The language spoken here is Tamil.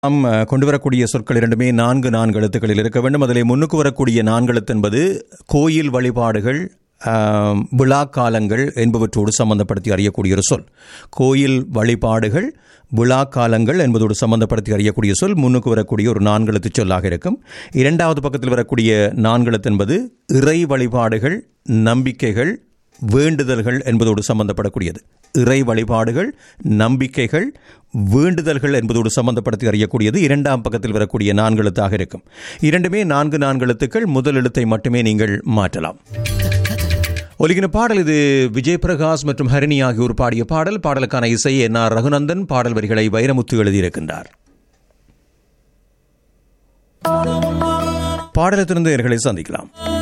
நாம் அஹ், கொண்டு வரக்கூடிய சொற்கள் இரண்டுமே நான்கு நான்கு எழுத்துக்களில் இருக்க வேண்டும் அதிலே முன்னுக்கு வரக்கூடிய நான்கு எழுத்து என்பது கோயில் வழிபாடுகள் ஆம், விழா காலங்கள் என்பவற்றோடு சம்பந்தப்படுத்தி அறியக்கூடிய ஒரு சொல் கோயில் வழிபாடுகள் விழா காலங்கள் என்பதோடு சம்பந்தப்படுத்தி அறியக்கூடிய சொல் முன்னுக்கு வரக்கூடிய ஒரு நான்கு எழுத்து சொல்லாக இருக்கும் இரண்டாவது பக்கத்தில் வரக்கூடிய நான்கு எழுத்து என்பது இறை வழிபாடுகள் நம்பிக்கைகள் வேண்டுதல்கள் என்பதோடு சம்பந்தப்படக்கூடியது இறை வழிபாடுகள் நம்பிக்கைகள் வேண்டுதல்கள் என்பதோடு சம்பந்தப்படுத்தி அறியக்கூடியது இரண்டாம் பக்கத்தில் வரக்கூடிய நான்கு எழுத்தாக இருக்கும் இரண்டுமே நான்கு நான்கு எழுத்துக்கள் முதல் எழுத்தை மட்டுமே நீங்கள் மாற்றலாம் ஒலிகின பாடல் இது விஜய் பிரகாஷ் மற்றும் ஹரிணி ஆகியோர் பாடிய பாடல் பாடலுக்கான இசை என் ஆர் ரகுநந்தன் பாடல் வரிகளை வைரமுத்து எழுதியிருக்கின்றார் பாடலத்திலிருந்து நேயர்களை சந்திக்கலாம்